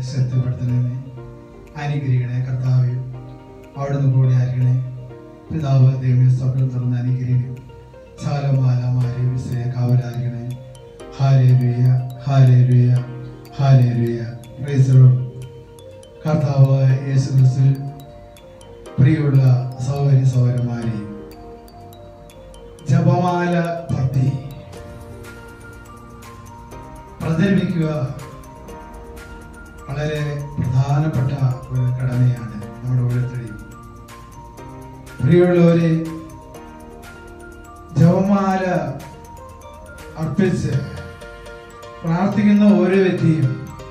ശക്തിപ്പെടുത്തണമേ അനുഗ്രഹിക്കണേ കർത്താവ് അവിടുന്ന് കൂടെ ആയിരിക്കണേ പിതാവ് ദൈവമേ സ്വപ്നം തുറന്ന് അനുഗ്രഹിക്കും സകലമാലമാരെ വിശ്രയ കാവലായിരിക്കണേ ഹാലേലുയ ഹാലേലുയ ഹാലേലുയ പ്രൈസറോ കർത്താവ് യേശു ക്രിസ്തു പ്രിയമുള്ള സഹോദരി സഹോദരന്മാരെ ജപമാല ഭക്തി പ്രചരിപ്പിക്കുക വളരെ പ്രധാനപ്പെട്ട ഒരു കടമയാണ് നമ്മുടെ ഓരോരുത്തരെയും പ്രിയമുള്ളവരെ ജപമാല അർപ്പിച്ച് പ്രാർത്ഥിക്കുന്ന ഓരോ വ്യക്തിയും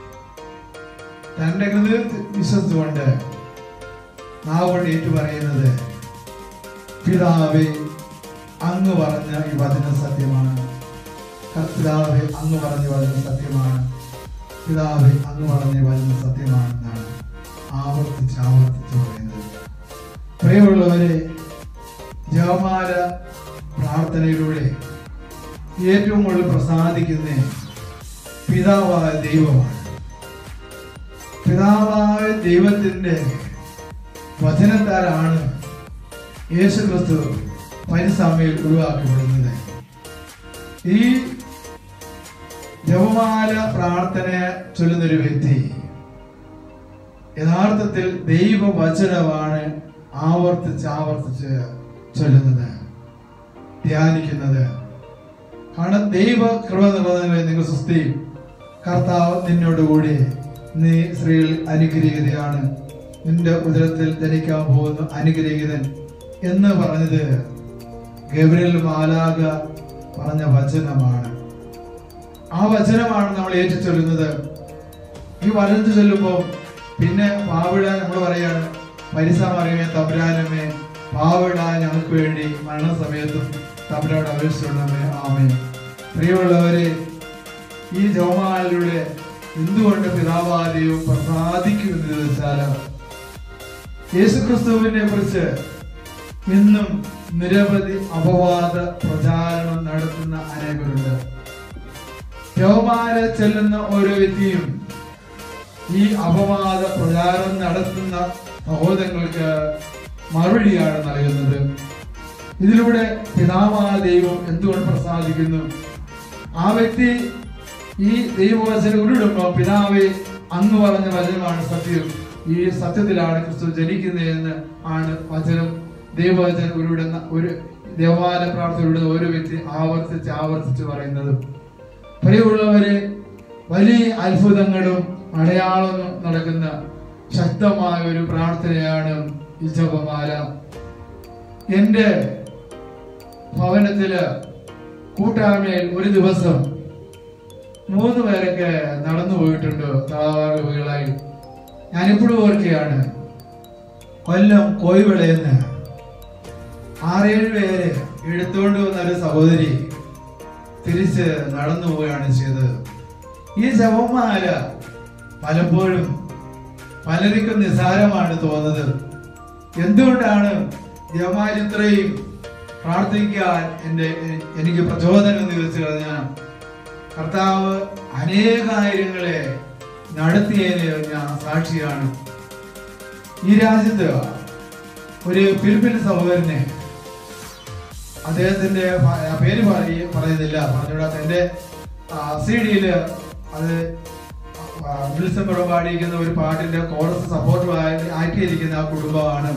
തൻ്റെ ഹൃദയത്തിൽ വിശ്വസിച്ചുകൊണ്ട് നാവുകൊണ്ട് ഏറ്റു പറയുന്നത് പിതാവേ അങ്ങ് പറഞ്ഞ ഈ വചനം സത്യമാണ് പിതാവേ അങ്ങ് പറഞ്ഞ വചനം സത്യമാണ് പിതാവേ അങ്ങ് പറഞ്ഞ വചനം സത്യമാണെന്നാണ് ആവർത്തിച്ച് ആവർത്തിച്ച് പറയുന്നത് പ്രിയമുള്ളവരെ ജപമാല പ്രാർത്ഥനയിലൂടെ ഏറ്റവും കൂടുതൽ പ്രസാദിക്കുന്ന പിതാവായ ദൈവമാണ് പിതാവായ ദൈവത്തിൻ്റെ വചനത്താലാണ് യേശു ക്രിസ്തു പരിസമയിൽ ഉരുവാക്കപ്പെടുന്നത് ഈ ജപമാല പ്രാർത്ഥന ചൊല്ലുന്നൊരു വ്യക്തി യഥാർത്ഥത്തിൽ ദൈവവചനമാണ് ആവർത്തിച്ച് ആവർത്തിച്ച് ചൊല്ലുന്നത് ധ്യാനിക്കുന്നത് കാരണം ദൈവ കൃപ നിറഞ്ഞവരെ നിങ്ങൾ സുസ്ഥി കർത്താവ് നിന്നോട് കൂടി നീ സ്ത്രീകൾ അനുഗ്രഹീതയാണ് നിന്റെ ഉദരത്തിൽ ധരിക്കാൻ പോകുന്ന അനുഗ്രഹീതൻ എന്ന് പറഞ്ഞത് ഗബ്രിയൽ മാലാക പറഞ്ഞ വചനമാണ് ആ വചനമാണ് നമ്മൾ ഏറ്റു ചൊല്ലുന്നത് ഈ വചനത്തിൽ ചൊല്ലുമ്പോൾ പിന്നെ പാവിട നമ്മൾ പറയാണ് പരിസമറിയമേ തമ്പുരാനമേ പാവിട ഞങ്ങൾക്ക് വേണ്ടി മരണസമയത്തും തമ്പുരാനോട് അപേക്ഷിച്ചുള്ളമേ ആമേ പ്രിയമുള്ളവരെ ഈ ജോമാലിലൂടെ എന്തുകൊണ്ട് പിതാവാദിയും പ്രസാദിക്കുമെന്ന് ചോദിച്ചാൽ യേശുക്രിസ്തുവിനെ കുറിച്ച് ഇന്നും നിരവധി അപവാദ പ്രചാരണം നടത്തുന്ന അനേകരുണ്ട് ജവമാല ചെല്ലുന്ന ഓരോ വ്യക്തിയും ഈ അപവാദ പ്രചാരം നടത്തുന്ന സഹോദരങ്ങൾക്ക് മറുപടിയാണ് നൽകുന്നത് ഇതിലൂടെ പിതാവായ ദൈവം എന്തുകൊണ്ട് പ്രസാദിക്കുന്നു ആ വ്യക്തി ഈ ദൈവവചനം ഉരുടുമ്പോൾ പിതാവെ അങ്ങ് പറഞ്ഞ വചനമാണ് സത്യം ഈ സത്യത്തിലാണ് ക്രിസ്തു ജനിക്കുന്നതെന്ന് ആണ് വചനം ദൈവവചനം ഉരുവിടുന്ന ഒരു ദേവാല പ്രാർത്ഥന ഉരുടുന്ന ഓരോ വ്യക്തി ആവർത്തിച്ച് ആവർത്തിച്ച് പറയുന്നത് പ്രിയമുള്ളവരെ വലിയ അത്ഭുതങ്ങളും അടയാളവും നടക്കുന്ന ശക്തമായ ഒരു പ്രാർത്ഥനയാണ് ഈ ജപമാല എൻ്റെ ഭവനത്തില് കൂട്ടായ്മയിൽ ഒരു ദിവസം മൂന്ന് പേരൊക്കെ നടന്നു പോയിട്ടുണ്ട് താറുകളായി ഞാനിപ്പോഴും ഓർക്കുകയാണ് കൊല്ലം കോയിവിളയെന്ന് ആറേഴ് പേര് എടുത്തുകൊണ്ട് വന്ന ഒരു സഹോദരി തിരിച്ച് നടന്നു പോവുകയാണ് ചെയ്തത് ഈ ശവമാല പലപ്പോഴും പലർക്കും നിസാരമാണ് തോന്നുന്നത് എന്തുകൊണ്ടാണ് ജമാൽ ഇത്രയും പ്രാർത്ഥിക്കാൻ എൻ്റെ എനിക്ക് പ്രചോദനം എന്ന് ചോദിച്ചു കഴിഞ്ഞാൽ കർത്താവ് അനേകായിരങ്ങളെ നടത്തിയതിന് ഞാൻ സാക്ഷിയാണ് ഈ രാജ്യത്ത് ഒരു ഫിലിപ്പിൻ സഹോദരനെ അദ്ദേഹത്തിന്റെ ഭ- പേര് പറയ പറയുന്നില്ല പറഞ്ഞുകൂടാത്ത എൻ്റെ സി ഡിയില് അത് ആ, വിൽസൺ പുറം പാടിയിരിക്കുന്ന ഒരു പാട്ടിന്റെ കോറസ് സപ്പോർട്ട് ആക്കിയിരിക്കുന്ന ആ കുടുംബമാണ്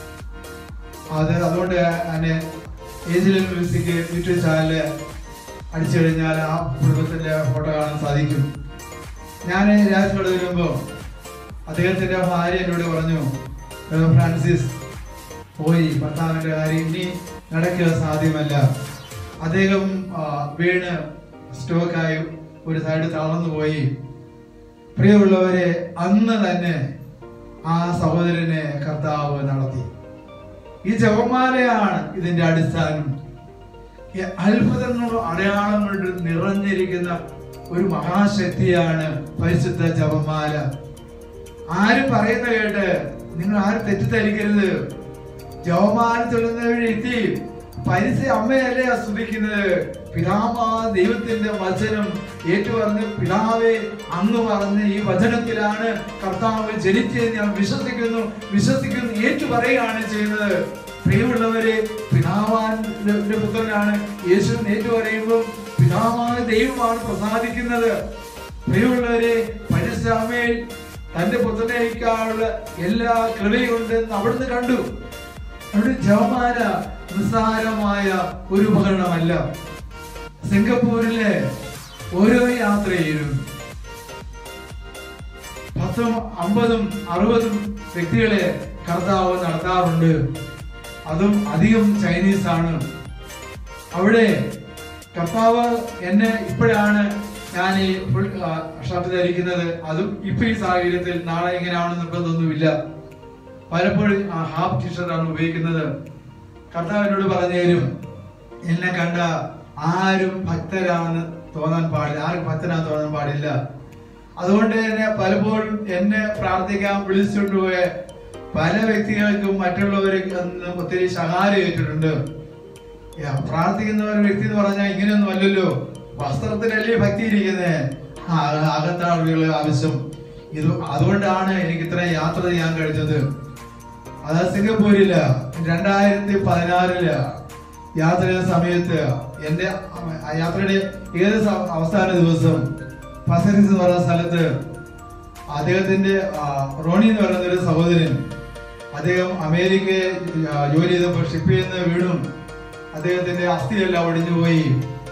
അത് അതുകൊണ്ട് തന്നെ ഏജിലൻ മ്യൂസിക് യൂട്യൂബ് ചാനല് അടിച്ചു കഴിഞ്ഞാൽ ആ കുടുംബത്തിന്റെ ഫോട്ടോ കാണാൻ സാധിക്കും ഞാൻ രാജ്യത്തോട് വരുമ്പോൾ അദ്ദേഹത്തിന്റെ ഭാര്യ എന്നോട് പറഞ്ഞു "ബ്രദർ ഫ്രാൻസിസ് പോയി ഭർത്താവിന്റെ കാര്യം ഇനി നടക്കുക സാധ്യമല്ല അദ്ദേഹം ആ, വീണ് സ്റ്റോക്കായി ഒരു സൈഡ് തളർന്നു പോയി പ്രിയമുള്ളവരെ അന്ന് തന്നെ ആ സഹോദരനെ കർത്താവ് നടത്തി ഈ ജപമാലയാണ് ഇതിന്റെ അടിസ്ഥാനം ഈ അത്ഭുതങ്ങളും അടയാളങ്ങളും നിറഞ്ഞിരിക്കുന്ന ഒരു മഹാശക്തിയാണ് പരിശുദ്ധ ജപമാല ആരും പറയുന്ന കേട്ട് നിങ്ങൾ ആരും തെറ്റിദ്ധരിക്കരുത് ജവമാല ചൊല്ലുന്ന വ്യക്തി പരിസ അമ്മയല്ലേ സ്തുതിക്കുന്നത് പിതാമാ ദൈവത്തിന്റെ വചനം ഏറ്റു പറഞ്ഞ് പിതാവേ അങ്ങ് പറഞ്ഞ ഈ വചനത്തിലാണ് കർത്താവ് ജനിച്ചത് ഞാൻ വിശ്വസിക്കുന്നു വിശ്വസിക്കുന്നു ഏറ്റു പറയുകയാണ് ചെയ്യുന്നത് പ്രിയമുള്ളവരെ പിതാവാന്റെ പുത്രനാണ് യേശു ഏറ്റു പറയുമ്പോൾ പിതാവായ ദൈവമാണ് പ്രസാദിക്കുന്നത് പ്രിയമുള്ളവരെ പരിശ്രമയിൽ തന്റെ പുത്രനെ അയക്കാനുള്ള എല്ലാ കൃപയുണ്ട് അവിടുന്ന് കണ്ടു അവിടെ ജവമാല നിസ്സാരമായ ഒരു ഉപകരണമല്ല സിംഗപ്പൂരിലെ ഓരോ യാത്രയിലും പത്തും അമ്പതും അറുപതും വ്യക്തികളെ കർത്താവ് നടത്താറുണ്ട് അതും അധികം ചൈനീസ് ആണ് അവിടെ കർത്താവ് എന്നെ ഇപ്പോഴാണ് ഞാൻ ഈ ഫുൾ ഷർട്ട് ധരിക്കുന്നത് അതും ഇപ്പൊ ഈ സാഹചര്യത്തിൽ നാളെ ഇങ്ങനെയാണെന്ന് നിർബന്ധമൊന്നുമില്ല പലപ്പോഴും ആ ഹാഫ് ടീഷർട്ടാണ് ഉപയോഗിക്കുന്നത് കർത്താവ് എന്നോട് പറഞ്ഞു തരും എന്നെ കണ്ട ആരും ഭക്തരാണെന്ന് തോന്നാൻ പാടില്ല ആരും ഭക്തനാന്ന് തോന്നാൻ പാടില്ല അതുകൊണ്ട് തന്നെ പലപ്പോഴും എന്നെ പ്രാർത്ഥിക്കാൻ വിളിച്ചുകൊണ്ടുപോയ പല വ്യക്തികൾക്കും മറ്റുള്ളവർക്ക് അന്ന് ഒത്തിരി ശകാരം ഏറ്റിട്ടുണ്ട് യാ, പ്രാർത്ഥിക്കുന്ന ഒരു വ്യക്തി എന്ന് പറഞ്ഞാൽ ഇങ്ങനെയൊന്നും അല്ലല്ലോ വസ്ത്രത്തിലല്ലേ ഭക്തി ഇരിക്കുന്നേ അകത്താളുകൾ ആവശ്യം ഇത് അതുകൊണ്ടാണ് എനിക്ക് ഇത്രയും യാത്ര ചെയ്യാൻ കഴിഞ്ഞത് അത് സിംഗപ്പൂരില് രണ്ടായിരത്തി പതിനാറില് യാത്ര ചെയ്ത സമയത്ത് എന്റെ ആ യാത്രയുടെ ഏത് സ- അവസാന ദിവസം പസരിസ് എന്ന് പറയുന്ന സ്ഥലത്ത് അദ്ദേഹത്തിന്റെ ആ, റോണി എന്ന് പറയുന്ന ഒരു സഹോദരൻ അദ്ദേഹം അമേരിക്കയെ ആ, ജോലി ചെയ്തപ്പോൾ ഷിപ്പിൽ നിന്ന് വീണും അദ്ദേഹത്തിന്റെ അസ്ഥിയെല്ലാം ഒടിഞ്ഞു പോയി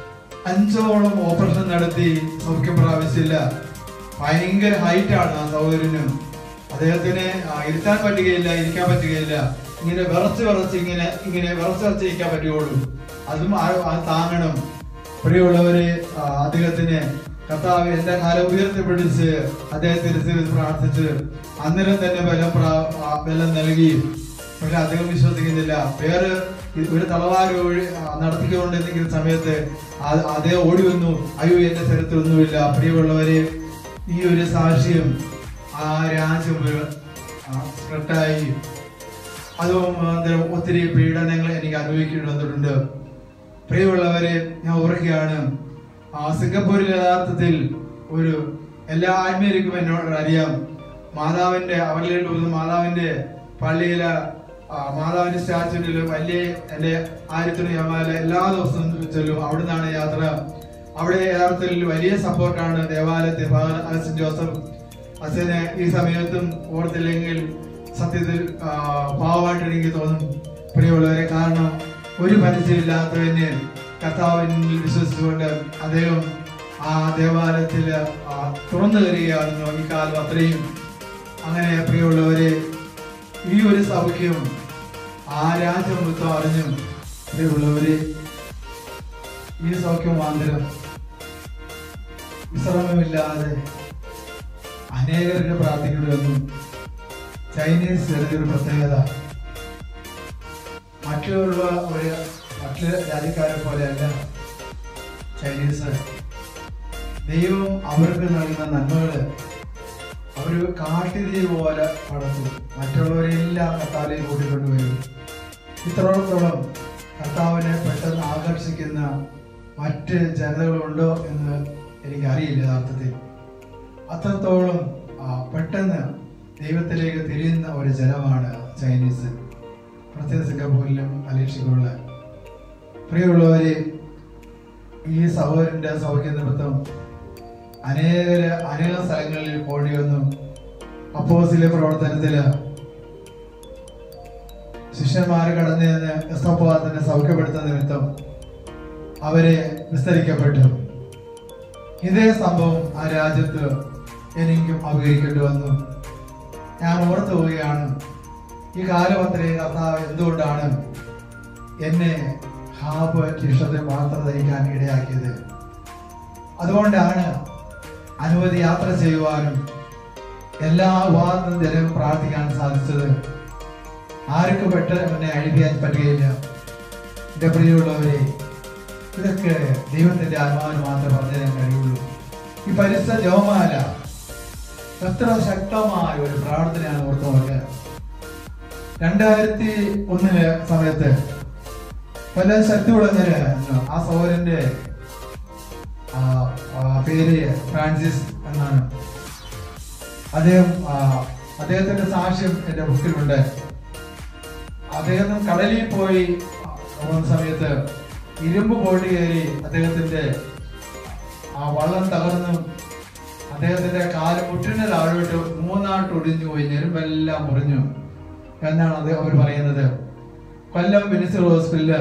അഞ്ചോളം ഓപ്പറേഷൻ നടത്തി സൗഖ്യം പ്രാപിച്ചില്ല ഭയങ്കര ഹൈറ്റ് ആണ് ആ സഹോദരന് അദ്ദേഹത്തിന് ആ, ഇരുത്താൻ പറ്റുകയില്ല ഇരിക്കാൻ പറ്റുകയില്ല ഇങ്ങനെ വിറച്ച് വിറച്ച് ഇങ്ങനെ ഇങ്ങനെ വിറച്ച് വിറച്ച് ഇരിക്കാൻ പറ്റുകയുള്ളൂ അതും ആ- അത് താങ്ങണം പ്രിയമുള്ളവരെ ആ, അദ്ദേഹത്തിന് കർത്താവ് എന്റെ കാലം ഉയർത്തിപ്പിടിച്ച് അദ്ദേഹത്തിന് സ്ഥിരം പ്രാർത്ഥിച്ച് അന്നേരം തന്നെ ബലം പ്രാ- ആ, ബലം നൽകി പക്ഷെ അദ്ദേഹം വിശ്വസിക്കുന്നില്ല വേറെ ഇ- ഒരു തളവാര ഒഴി ആ, നടത്തിക്കൊണ്ടിരിക്കുന്ന സമയത്ത് ആ- അദ്ദേഹം ഓടി വന്നു അയ്യോ എന്റെ സ്ഥലത്തൊന്നുമില്ല പ്രിയമുള്ളവരെ ഈ ഒരു സാക്ഷ്യം ആ രാജ്യം സ്പ്രെഡായി അതും അന്നേരം ഒത്തിരി പീഡനങ്ങൾ എനിക്ക് അനുഭവിക്കേണ്ടി വന്നിട്ടുണ്ട് പ്രിയമുള്ളവരെ ഞാൻ ഓർക്കുകയാണ് ആ സിംഗപ്പൂരിൽ യഥാർത്ഥത്തിൽ ഒരു എല്ലാ ആത്മീയർക്കും എന്നോട് അറിയാം മാതാവിന്റെ അവരിലേക്ക് പോകുന്ന മാതാവിന്റെ പള്ളിയിലെ ആ, മാതാവിന്റെ സ്റ്റാച്യൂവിൽ വലിയ എന്റെ ആയിരത്തിന് യമാല എല്ലാ ദിവസവും ചെല്ലും അവിടുന്നാണ് യാത്ര അവിടെ യഥാർത്ഥത്തിൽ വലിയ സപ്പോർട്ടാണ് ദേവാലയത്തിൽ ഫാദർ അലസൻ ജോസഫ് അച്ഛനെ ഈ സമയത്തും ഓർത്തില്ലെങ്കിൽ സത്യത്തിൽ ആ, പാവമായിട്ട് എനിക്ക് തോന്നും പ്രിയമുള്ളവരെ കാരണം ഒരു പരിചയമില്ലാത്തവന് കർത്താവിനിൽ വിശ്വസിച്ചുകൊണ്ട് അദ്ദേഹം ആ ദേവാലയത്തിൽ ആ, തുറന്നു തരികയാണെന്നോ ഈ കാലം അത്രയും അങ്ങനെ പ്രിയമുള്ളവരെ ഈ ഒരു സൗഖ്യം ആ രാജ്യം മൊത്തം അറിഞ്ഞു പ്രിയമുള്ളവരെ ഈ സൗഖ്യം മാന്തരം വിശ്രമമില്ലാതെ അനേകർക്ക് പ്രാർത്ഥിക്കേണ്ടി വന്നു ചൈനീസ് ചെറിയൊരു പ്രത്യേകത മറ്റുള്ള ഒരു മറ്റു രാജ്യക്കാരെ പോലെയല്ല ചൈനീസ് ദൈവം അവർക്ക് നൽകുന്ന നന്മകള് അവര് കാട്ടുതീ പോലെ പടർത്തും മറ്റുള്ളവരെല്ലാം കർത്താവിലേക്ക് കൂട്ടിക്കൊണ്ടുവരും ഇത്രത്തോളം കർത്താവിനെ പെട്ടെന്ന് ആകർഷിക്കുന്ന മറ്റ് ജനതകളുണ്ടോ എന്ന് എനിക്കറിയില്ല യഥാർത്ഥത്തിൽ അത്രത്തോളം ആ, പെട്ടെന്ന് ദൈവത്തിലേക്ക് തിരിയുന്ന ഒരു ജനമാണ് ചൈനീസ് പ്രത്യേക സിംഗപ്പൂരിലും മലേഷ്യയിലുള്ള പ്രിയമുള്ളവരെ ഈ സഹോദരന്റെ സൗഖ്യ നിമിത്തം അനേക അനേക സ്ഥലങ്ങളിൽ പോണ്ടി വന്നു അപ്പോസിലെ പ്രവർത്തനത്തില് ശിഷ്യന്മാർ കടന്നു ചെന്ന് എസ്തോപ്പവാദത്തിനെ സൗഖ്യപ്പെടുത്തുന്ന നിമിത്തം അവരെ വിസ്തരിക്കപ്പെട്ടു ഇതേ സംഭവം ആ രാജ്യത്ത് എനിക്കും അഭികരിക്കേണ്ടി വന്നു ഞാൻ ഓർത്തു പോവുകയാണ് ഈ കാലം അത്രയും കർത്താവ് എന്തുകൊണ്ടാണ് എന്നെ ഹാബ് ഇഷ്ടത്തിൽ മാത്രം ധരിക്കാൻ ഇടയാക്കിയത് അതുകൊണ്ടാണ് അനുമതി യാത്ര ചെയ്യുവാനും എല്ലാ വാദം ജനം പ്രാർത്ഥിക്കാൻ സാധിച്ചത് ആർക്കും പെട്ടെന്ന് എന്നെ അഴിക്കാൻ പറ്റുകയില്ല എന്റെ പ്രിയമുള്ളവരെ ഇതൊക്കെ ദൈവത്തിന്റെ ആത്മാവിന് മാത്രമേ പറഞ്ഞു തരാൻ കഴിയുള്ളൂ ഈ പരിസ്ഥിതി ജോമാല എത്ര ശക്തമായ ഒരു പ്രാർത്ഥനയാണ് ഓർത്ത് നോക്കുക രണ്ടായിരത്തി ഒന്നിലെ സമയത്ത് പല ശക്തി ഉള്ളതിന് ആ സഹോദരന്റെ ആ, ആ, പേര് ഫ്രാൻസിസ് എന്നാണ് അദ്ദേഹം ആ, അദ്ദേഹത്തിന്റെ സാക്ഷ്യം എന്റെ ബുക്കിലുണ്ട് അദ്ദേഹം കടലിൽ പോയി പോകുന്ന സമയത്ത് ഇരുമ്പ് ബോട്ട് കയറി അദ്ദേഹത്തിന്റെ ആ വള്ളം തകർന്നു അദ്ദേഹത്തിന്റെ കാല് മുട്ടിന് താഴോട്ട് മൂന്നാട്ട് ഒടിഞ്ഞു പോയി ഞെരുമ്പെല്ലാം മുറിഞ്ഞു എന്നാണ് അത് അവർ പറയുന്നത് കൊല്ലം മിനിസ്റ്റർ ഹോസ്പിറ്റലില്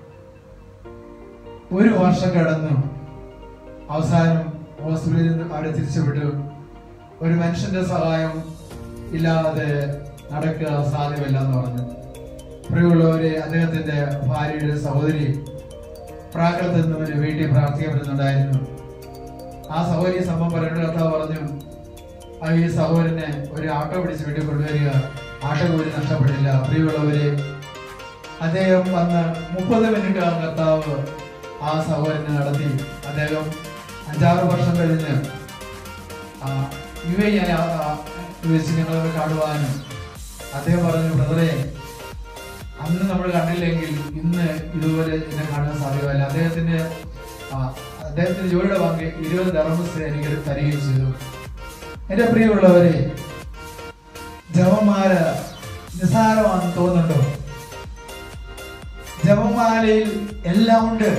ഒരു വർഷം കടന്നു അവസാനം ഹോസ്പിറ്റലിൽ നിന്ന് അവിടെ തിരിച്ചുവിട്ടു ഒരു മനുഷ്യന്റെ സഹായം ഇല്ലാതെ നടക്കുക സാധ്യമല്ല എന്ന് പറഞ്ഞു പ്രിയമുള്ളവരെ അദ്ദേഹത്തിന്റെ ഭാര്യയുടെ സഹോദരി പ്രാകൃതത്തിൽ നിന്ന് ഒരു വീട്ടിൽ പ്രാർത്ഥിക്കാൻ വരുന്നുണ്ടായിരുന്നു ആ സഹോദരി സംഭവം പറയുന്നത് കർത്താവ് പറഞ്ഞു ആ ഈ സഹോദരനെ ഒരു ആട്ടോ പിടിച്ച് വീട്ടിൽ കൊണ്ടുവരിക ആട്ടോ കൂലി നഷ്ടപ്പെടില്ല പ്രിയമുള്ളവരെ അദ്ദേഹം വന്ന് മുപ്പത് മിനിറ്റ് ആ കർത്താവ് ആ സഹോദരനെ നടത്തി അദ്ദേഹം അഞ്ചാറ് വർഷം കഴിഞ്ഞ് ആ, യു എ ഞാൻ ആ- ആ വെച്ച് ഞങ്ങളെ കാണുവാനും അദ്ദേഹം പറഞ്ഞു ബ്രദറെ അന്ന് നമ്മൾ കണ്ടില്ലെങ്കിൽ ഇന്ന് ഇതുപോലെ എന്നെ കാണാൻ സാധ്യമല്ല അദ്ദേഹത്തിന്റെ ആ, അദ്ദേഹത്തിന്റെ ജോലിയുടെ പങ്ക് ഇരുപത് ദർമസ് എനിക്ക് തരികയും ചെയ്തു എന്റെ പ്രിയമുള്ളവരെ ജപമാല നിസ്സാരമാണെന്ന് തോന്നുന്നുണ്ടോ ജപമാലയിൽ എല്ലാം ഉണ്ട്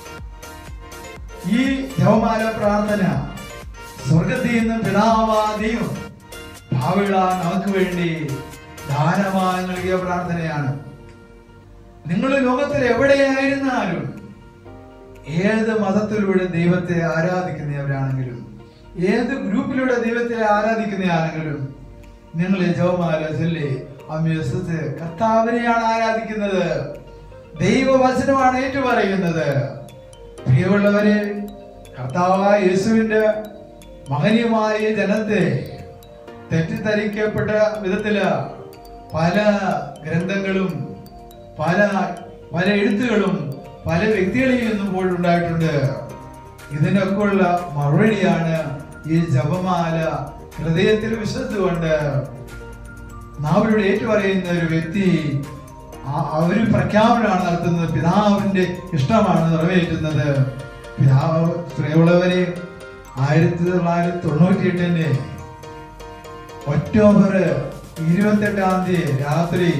ഈ ജപമാല പ്രാർത്ഥന സ്വർഗത്തിൽ നിന്ന് പിതാവാ ദൈവം ഭാവികള നമുക്ക് വേണ്ടി ദാനമായി നൽകിയ പ്രാർത്ഥനയാണ് നിങ്ങൾ ലോകത്തിൽ എവിടെയായിരുന്നാലും ഏത് മതത്തിലൂടെ ദൈവത്തെ ആരാധിക്കുന്നവരാണെങ്കിലും ഏത് ഗ്രൂപ്പിലൂടെ ദൈവത്തെ ആരാധിക്കുന്നയാണെങ്കിലും നിങ്ങൾ ഈ ജപമാല ചൊല്ലി അമ്യസത്ത് കർത്താവിനെയാണ് ആരാധിക്കുന്നത് ദൈവവചനമാണ് ഏറ്റുപറയുന്നത് പ്രിയമുള്ളവരെ കർത്താവായ യേശുവിന്റെ മഹനീയമായ ഈ ജനത്തെ തെറ്റിദ്ധരിക്കപ്പെട്ട വിധത്തില് പല ഗ്രന്ഥങ്ങളും പല പല എഴുത്തുകളും പല വ്യക്തികളിൽ നിന്നും ഇപ്പോൾ ഉണ്ടായിട്ടുണ്ട് ഇതിനൊക്കെയുള്ള മറുപടിയാണ് ഈ ജപമാല ഹൃദയത്തിൽ വിശ്വസിച്ചുകൊണ്ട് നാവിലൂടെ ഏറ്റുപറയുന്ന ഒരു വ്യക്തി ആ- അവര് പ്രഖ്യാപനമാണ് നടത്തുന്നത് പിതാവിന്റെ ഇഷ്ടമാണ് നിറവേറ്റുന്നത് പിതാവ് പ്രിയമുള്ളവരെ ആയിരത്തി തൊള്ളായിരത്തി തൊണ്ണൂറ്റി എട്ടിന്റെ ഒക്ടോബർ ഇരുപത്തെട്ടാം തീയതി രാത്രി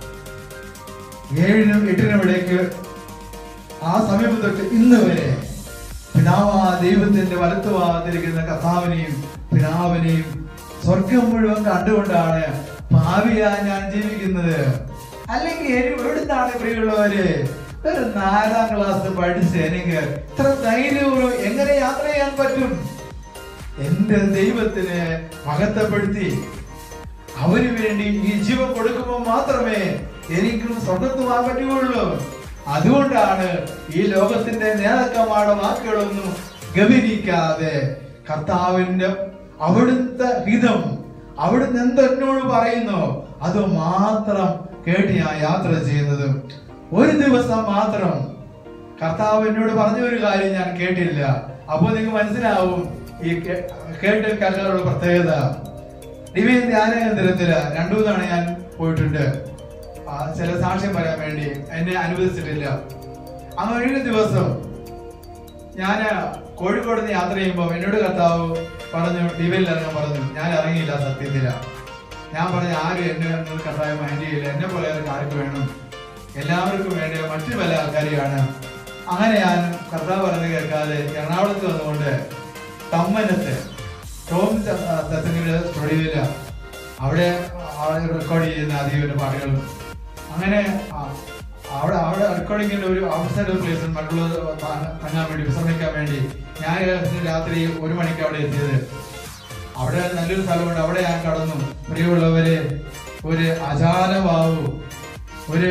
ഏഴിനും എട്ടിനും ഇടയ്ക്ക് ആ സമയം തൊട്ട് ഇന്ന് വരെ പിതാവാ ദൈവത്തിന്റെ വലത്തുവാതിരിക്കുന്ന കഥാവിനെയും പിതാവിനെയും സ്വർഗം മുഴുവൻ കണ്ടുകൊണ്ടാണ് ഭാവിയാ ഞാൻ ജീവിക്കുന്നത് അല്ലെങ്കിൽ എനി- എവിടുന്നാണ് പ്രിയമുള്ളവര് ഒരു നാലാം ക്ലാസ് പഠിച്ച് എനിക്ക് ഇത്ര ധൈര്യപൂർവ്വം എങ്ങനെ യാത്ര ചെയ്യാൻ പറ്റും എന്റെ ദൈവത്തിന് മഹത്വപ്പെടുത്തി അവന് വേണ്ടി ഈ ജീവൻ കൊടുക്കുമ്പോൾ മാത്രമേ എനിക്കും സ്വർഗത്തുവാൻ പറ്റുകയുള്ളൂ അതുകൊണ്ടാണ് ഈ ലോകത്തിന്റെ നേതാക്കന്മാരുടെ വാക്കുകളൊന്നും ഗവനിക്കാതെ കർത്താവിന്റെ അവിടുത്തെ ഹിതം അവിടുന്ന് എന്തെന്നോട് പറയുന്നു അത് മാത്രം കേട്ട് ഞാൻ യാത്ര ചെയ്യുന്നത് ഒരു ദിവസം മാത്രം കർത്താവ് എന്നോട് പറഞ്ഞ ഒരു കാര്യം ഞാൻ കേട്ടില്ല അപ്പോൾ നിങ്ങൾക്ക് മനസ്സിലാവും ഈ കേ- കേട്ട് കേൾക്കാനുള്ള പ്രത്യേകത ദിവ്യ ധ്യാന കേന്ദ്രത്തില് രണ്ടു തവണ ഞാൻ പോയിട്ടുണ്ട് ആ, ചില സാക്ഷ്യം പറയാൻ വേണ്ടി എന്നെ അനുവദിച്ചിട്ടില്ല അങ്ങനെ ഒരു ദിവസം ഞാൻ കോഴിക്കോട് നിന്ന് യാത്ര ചെയ്യുമ്പോൾ എന്നോട് കർത്താവ് പറഞ്ഞു ഡിവയിൽ ഇറങ്ങാൻ പറഞ്ഞു ഞാൻ ഇറങ്ങിയില്ല സത്യത്തില ഞാൻ പറഞ്ഞു ആരും എന്നെ ഒന്നും കർത്താവ് മൈൻഡ് ചെയ്യില്ല എന്നെ പോലെ ആർക്ക് വേണം എല്ലാവർക്കും വേണ്ടി മറ്റു പല ആൾക്കാരെയാണ് അങ്ങനെ ഞാൻ കർത്താവ് പറഞ്ഞു കേൾക്കാതെ എറണാകുളത്ത് വന്നുകൊണ്ട് തമ്മനത്ത് ടോം ദത്തങ്ങളുടെ സ്റ്റുഡിയോയില് അവിടെ റെക്കോർഡ് ചെയ്യുന്ന അധികം പാട്ടുകളും അങ്ങനെ ആ, അവിടെ അവിടെ റെക്കോർഡിങ്ങിന്റെ ഒരു ഔട്ട്സൈഡ് പ്ലേസ് മറ്റുള്ളത് തങ്ങാൻ വേണ്ടി വിശ്രമിക്കാൻ വേണ്ടി ഞാൻ ഏകദേശം രാത്രി ഒരു മണിക്ക് അവിടെ എത്തിയത് അവിടെ നല്ലൊരു സ്ഥലമുണ്ട് അവിടെ ഞാൻ കടന്നു പ്രിയമുള്ളവര് ഒരു അജാനവാവു ഒരു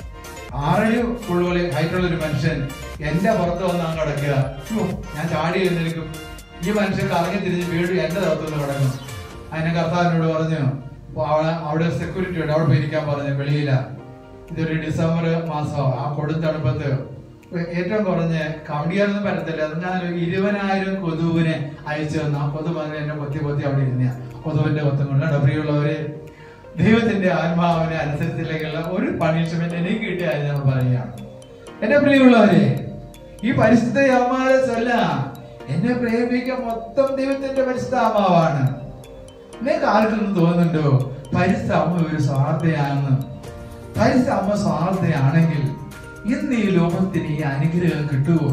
ആറടി ഉള്ള ഹൈറ്റുള്ള ഒരു മനുഷ്യൻ എന്റെ പുറത്ത് വന്നാൻ കിടക്കുക ഛോ, ഞാൻ ചാടി എഴുന്നേൽക്കും ഈ മനുഷ്യൻ കറങ്ങി തിരിഞ്ഞ് വീണ്ടും എന്റെ പുറത്തുനിന്ന് കിടക്കും അതിനെ കർത്താവിനോട് പറഞ്ഞു "അപ്പൊ അവിടെ അവിടെ സെക്യൂരിറ്റി ഉണ്ട് അവിടെ പോയി ഇരിക്കാൻ പറഞ്ഞു വെളിയില ഇതൊരു ഡിസംബർ മാസം ആ കൊടുത്തണുപ്പത്ത് ഏറ്റവും കുറഞ്ഞ് കവടിയാനൊന്നും പറ്റത്തില്ല എന്നാലും ഇരുപതിനായിരം കൊതുവിനെ അയച്ചു തന്നു ആ കൊതുക് അങ്ങനെ എന്നെ കൊത്തി കൊത്തി അവിടെ ഇരുന്ന കൊതുവിന്റെ കൊത്തും കൊണ്ട് പ്രിയമുള്ളവര് ദൈവത്തിന്റെ ആത്മാവിനെ അനുസരിച്ചില്ലെങ്കിലുള്ള ഒരു പണിഷ്മെന്റ് എനിക്ക് കിട്ടിയായി ഞാൻ പറയുകയാണ് എന്റെ പ്രിയമുള്ളവരെ ഈ പരിശുദ്ധ യമാല ചൊല്ല എന്നെ പ്രേമിക്കാൻ മൊത്തം ദൈവത്തിന്റെ പരിശുദ്ധാമാവാണ് നിങ്ങൾക്ക് ആർക്കൊന്നും തോന്നുന്നുണ്ടോ പരിശുദ്ധ അമ്മ ഒരു സ്വാർത്ഥയാണെന്ന് പരിശുദ്ധ അമ്മ സ്വാർത്ഥയാണെങ്കിൽ ഇന്ന് ഈ ലോകത്തിന് ഈ അനുഗ്രഹം കിട്ടുമോ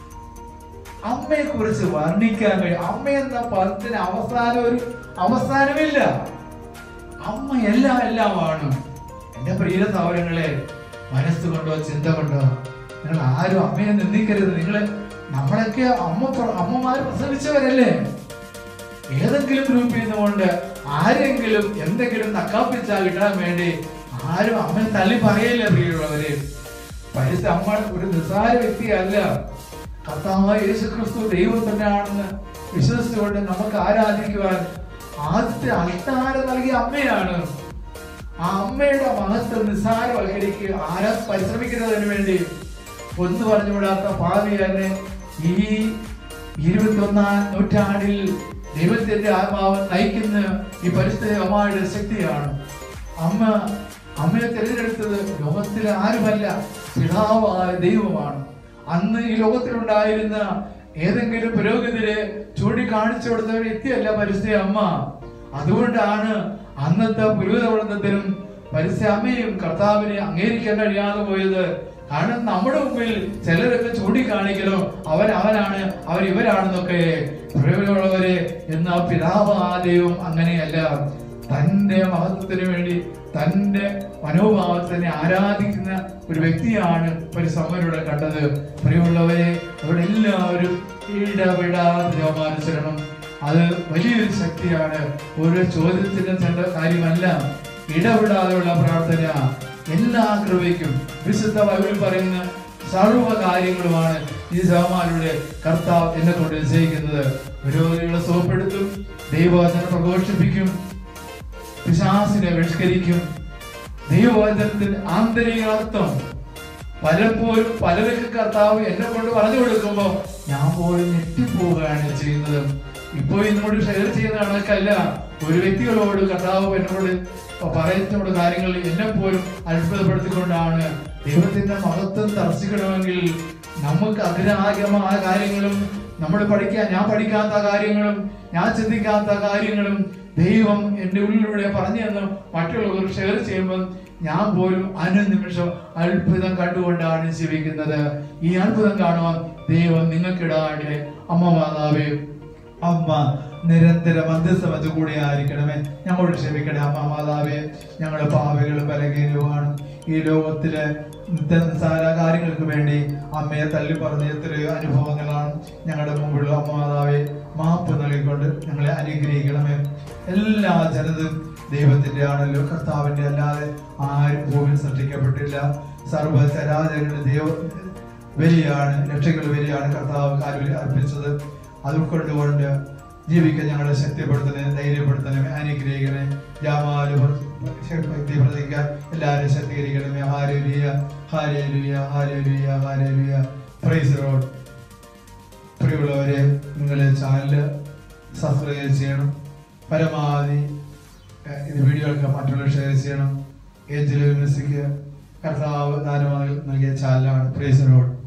അമ്മയെ കുറിച്ച് വർണ്ണിക്കാൻ കഴിയും അമ്മ എന്ന പദത്തിന് അവസാനം ഒരു അവസാനമില്ല അമ്മ എല്ലാം എല്ലാമാണ് എന്റെ പ്രിയ സൗരങ്ങളെ മനസ്സുകൊണ്ടോ ചിന്ത കൊണ്ടോ നിങ്ങൾ ആരും അമ്മയെ നിന്ദിക്കരുത് നിങ്ങള് നമ്മളൊക്കെ അമ്മ പ്ര- അമ്മമാര് പ്രസവിച്ചവരല്ലേ ഏതെങ്കിലും ഗ്രൂപ്പിൽ നിന്നുകൊണ്ട് ആരെങ്കിലും എന്തെങ്കിലും നക്കാപ്പിച്ചാ കിട്ടാൻ വേണ്ടി ആരും അമ്മയെ തള്ളി പറയില്ല പ്രിയമുള്ളവരെ പരിസ്ഥ അമ്മ ഒരു നിസ്സാര വ്യക്തിയല്ല കർത്താവായ യേശു ക്രിസ്തു ദൈവം തന്നെയാണെന്ന് വിശ്വസിച്ചുകൊണ്ട് നമുക്ക് ആരാധിക്കുവാൻ ആദ്യത്തെ അൾത്താര നൽകിയ അമ്മയാണ് ആ അമ്മയുടെ മഹത്വം നിസ്സാരവൽക്കരിക്കുക ആരാ പരിശ്രമിക്കുന്നതിന് വേണ്ടി ഒന്ന് പറഞ്ഞുകൂടാത്ത ഭാവിയാണ് ഈ ഇരുപത്തിയൊന്നാം നൂറ്റാണ്ടിൽ ദൈവത്തിന്റെ ആത്മാവ് നയിക്കുന്ന ഈ പരിസ്ഥിതി അമ്മയുടെ ശക്തിയാണ് അമ്മ അമ്മയെ തിരഞ്ഞെടുത്തത് ലോകത്തിലെ ആരുമല്ല പിതാവായ ദൈവമാണ് അന്ന് ഈ ലോകത്തിലുണ്ടായിരുന്ന ഏതെങ്കിലും പുരോഗതിരെ ചൂണ്ടിക്കാണിച്ചു കൊടുത്ത ഒരു വ്യക്തിയല്ല പരിസ്ഥിതി അമ്മ അതുകൊണ്ടാണ് അന്നത്തെ പുരോഹിതവൃന്ദത്തിനും പരിസ്ഥിതി അമ്മയും കർത്താവിനെ അംഗീകരിക്കാൻ കഴിയാതെ പോയത് കാരണം നമ്മുടെ മുമ്പിൽ ചിലരൊക്കെ ചൂണ്ടിക്കാണിക്കലോ അവൻ അവനാണ് അവർ ഇവരാണെന്നൊക്കെ പ്രിയമുള്ളവരെ എന്ന പിതാവ് ആ ദൈവം അങ്ങനെയല്ല തന്റെ മഹത്വത്തിന് വേണ്ടി തന്റെ മനോഭാവത്തിനെ ആരാധിക്കുന്ന ഒരു വ്യക്തിയാണ് പരിസമ്മനോടെ കണ്ടത് പ്രിയമുള്ളവരെ അവിടെ എല്ലാവരും ഇടപെടാതെ ജപമാനുസരണം അത് വലിയൊരു ശക്തിയാണ് ഓരോ ചോദ്യത്തിന്റെ ചെണ്ട കാര്യമല്ല ഇടപെടാതെയുള്ള പ്രാർത്ഥന എല്ലാ കൃപയ്ക്കും വിശുദ്ധ ബൈബിളിൽ പറയുന്ന സർവ്വ കാര്യങ്ങളുമാണ് ഈ സഹമാരുടെ കർത്താവ് എന്നെ കൊണ്ട് നിശ്ചയിക്കുന്നത് വിരോധികളെ സുഖപ്പെടുത്തും ദൈവവചനം പ്രഘോഷിപ്പിക്കും പിശാസിനെ ബഹിഷ്കരിക്കും ദൈവവചനത്തിന്റെ ആന്തരികാർത്ഥം പലപ്പോഴും പലർക്ക് കർത്താവ് എന്നെ കൊണ്ട് പറഞ്ഞു കൊടുക്കുമ്പോ ഞാൻ പോലും ഞെട്ടിപ്പോവുകയാണ് ചെയ്യുന്നത് ഇപ്പോ ഇന്നോട് ഷെയർ ചെയ്യുന്ന കണക്കല്ല ഒരു വ്യക്തികളോട് കർത്താവ് എന്നോട് പറയുന്നോട് കാര്യങ്ങൾ എന്നെ പോലും അത്ഭുതപ്പെടുത്തിക്കൊണ്ടാണ് ദൈവത്തിന്റെ മഹത്വം ദർശിക്കണമെങ്കിൽ നമുക്ക് അഗ്രാഹ്യമായ കാര്യങ്ങളും നമ്മൾ പഠിക്കാൻ ഞാൻ പഠിക്കാത്ത കാര്യങ്ങളും ഞാൻ ചിന്തിക്കാത്ത കാര്യങ്ങളും ദൈവം എൻ്റെ ഉള്ളിലൂടെ പറഞ്ഞു തന്നു മറ്റുള്ളവർ ഷെയർ ചെയ്യുമ്പോൾ ഞാൻ പോലും അനുനിമിഷം അത്ഭുതം കണ്ടുകൊണ്ടാണ് ജീവിക്കുന്നത് ഈ അത്ഭുതം കാണുവാൻ ദൈവം നിങ്ങൾക്കിടാട്ടെ അമ്മ മാതാവേ അമ്മ നിരന്തര മധ്യസ്ഥ വെച്ച് കൂടെ ആയിരിക്കണമേ ഞങ്ങളോട് ക്ഷമിക്കണേ അമ്മ മാതാവേ ഞങ്ങളുടെ പാവകളും ബലഹീനവുമാണ് ഈ ലോകത്തിലെ നിത്യ നിസ്സാര കാര്യങ്ങൾക്ക് വേണ്ടി അമ്മയെ തള്ളി പറഞ്ഞ എത്രയോ അനുഭവങ്ങളാണ് ഞങ്ങളുടെ മുമ്പിലുള്ള അമ്മ മാതാവെ മാപ്പ് നൽകിക്കൊണ്ട് ഞങ്ങളെ അനുഗ്രഹിക്കണമേ എല്ലാ ജനതും ദൈവത്തിന്റെ ആണല്ലോ കർത്താവിന്റെ അല്ലാതെ ആരും ഭൂമിയിൽ സൃഷ്ടിക്കപ്പെട്ടില്ല സർവചരാചരങ്ങളുടെ ദൈവ വലിയാണ് രക്ഷകൾ വലിയാണ് കർത്താവ് കാലുവിൽ അർപ്പിച്ചത് അത് ഉൾക്കൊണ്ടുകൊണ്ട് ജീവിക്കാൻ ഞങ്ങളെ ശക്തിപ്പെടുത്തണേ ധൈര്യപ്പെടുത്തണമേ അനുഗ്രഹിക്കണേ ജാമാല് ശക്തി പ്രതിക്കാൻ എല്ലാവരും ശക്തീകരിക്കണമേ ഹാരലുയ ഹാരലുയ ഹാരലുയ ഹാരലുയ പ്രൈസ് റോഡ് പ്രിയമുള്ളവരെ നിങ്ങളെ ചാനല് സബ്സ്ക്രൈബ് ചെയ്യണം പരമാവധി ഏഹ്, ഇത് വീഡിയോകൾക്ക് മറ്റുള്ളവർ ഷെയർ ചെയ്യണം ഏഞ്ചൽ മ്യൂസിക് കർത്താവ് ദാനമായി നൽകിയ ചാനലാണ് പ്രൈസ് റോഡ്